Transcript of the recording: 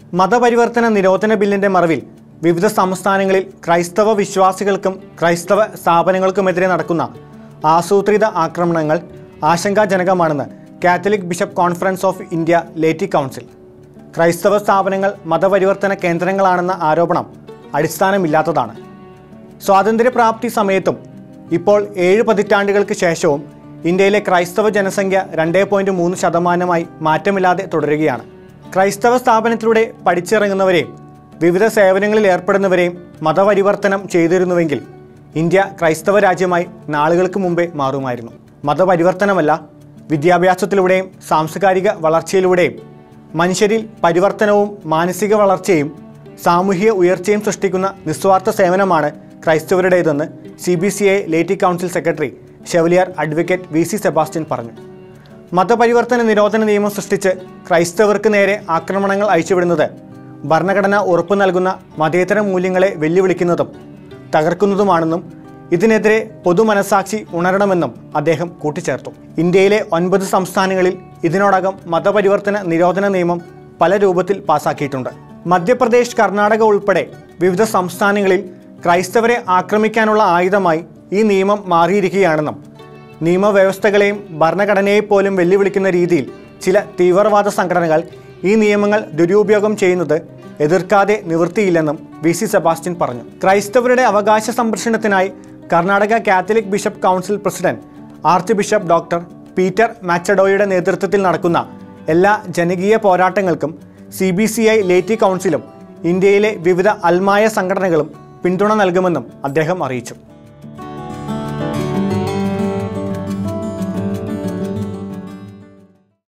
മതപരിവർത്തന നിരോധന ബില്ലിന്റെ മറവിൽ വിവിധ സംസ്ഥാനങ്ങളിൽ ക്രൈസ്തവ വിശ്വാസികൾക്കും ക്രൈസ്തവ സ്ഥാപനങ്ങൾക്കുമെതിരെ നടക്കുന്ന ആസൂത്രിത ആക്രമണങ്ങൾ ആശങ്കാജനകമാണെന്ന് Catholic bishop conference of India laity council ക്രൈസ്തവ സ്ഥാപനങ്ങൾ മതപരിവർത്തന കേന്ദ്രങ്ങളാണെന്ന ആരോപണം അടിസ്ഥാനമില്ലാത്തതാണ് സ്വാതന്ത്ര്യപ്രാപ്തി സമയത്തും ഇപ്പോൾ ഏഴ് പതിറ്റാണ്ടുകൾക്ക് ശേഷവും ഇന്ത്യയിലെ ക്രൈസ്തവ ജനസംഖ്യ രണ്ടേ പോയിന്റ് മൂന്ന് ശതമാനമായി മാറ്റമില്ലാതെ തുടരുകയാണ് ക്രൈസ്തവ സ്ഥാപനത്തിലൂടെ പഠിച്ചിറങ്ങുന്നവരെയും വിവിധ സേവനങ്ങളിൽ ഏർപ്പെടുന്നവരെയും മതപരിവർത്തനം ചെയ്തിരുന്നുവെങ്കിൽ ഇന്ത്യ ക്രൈസ്തവ രാജ്യമായി നാളുകൾക്ക് മുമ്പേ മാറുമായിരുന്നു മതപരിവർത്തനമല്ല വിദ്യാഭ്യാസത്തിലൂടെയും സാംസ്കാരിക വളർച്ചയിലൂടെയും മനുഷ്യരിൽ പരിവർത്തനവും മാനസിക വളർച്ചയും സാമൂഹിക ഉയർച്ചയും സൃഷ്ടിക്കുന്ന നിസ്വാർത്ഥ സേവനമാണ് ക്രൈസ്തവരുടേതെന്ന് C B C I laity council secretary chevalier advocate V C Sebastian പറഞ്ഞു മതപരിവർത്തന നിരോധന നിയമം സൃഷ്ടിച്ച് ക്രൈസ്തവർക്ക് നേരെ ആക്രമണങ്ങൾ അയച്ചുവിടുന്നത് ഭരണഘടന ഉറപ്പു നൽകുന്ന മതേതര മൂല്യങ്ങളെ വെല്ലുവിളിക്കുന്നതും തകർക്കുന്നതുമാണെന്നും ഇതിനെതിരെ പൊതുമനസാക്ഷി ഉണരണമെന്നും അദ്ദേഹം കൂട്ടിച്ചേർത്തു ഇന്ത്യയിലെ ഒൻപത് സംസ്ഥാനങ്ങളിൽ ഇതിനോടകം മതപരിവർത്തന നിരോധന നിയമം പല രൂപത്തിൽ പാസാക്കിയിട്ടുണ്ട് മധ്യപ്രദേശ് കർണാടക ഉൾപ്പെടെ വിവിധ സംസ്ഥാനങ്ങളിൽ ക്രൈസ്തവരെ ആക്രമിക്കാനുള്ള ആയുധമായി ഈ നിയമം മാറിയിരിക്കുകയാണെന്നും നിയമവ്യവസ്ഥകളെയും ഭരണഘടനയെ പോലും വെല്ലുവിളിക്കുന്ന രീതിയിൽ ചില തീവ്രവാദ സംഘടനകൾ ഈ നിയമങ്ങൾ ദുരുപയോഗം ചെയ്യുന്നത് എതിർക്കാതെ നിവൃത്തിയില്ലെന്നും വി സി സെബാസ്റ്റ്യൻ പറഞ്ഞു ക്രൈസ്തവരുടെ അവകാശ സംരക്ഷണത്തിനായി Karnataka Catholic bishop council president archbishop doctor Peter മാച്ചഡോയുടെ നേതൃത്വത്തിൽ നടക്കുന്ന എല്ലാ ജനകീയ പോരാട്ടങ്ങൾക്കും C B C I laity കൗൺസിലും ഇന്ത്യയിലെ വിവിധ അൽമായ സംഘടനകളും പിന്തുണ നൽകുമെന്നും അദ്ദേഹം അറിയിച്ചു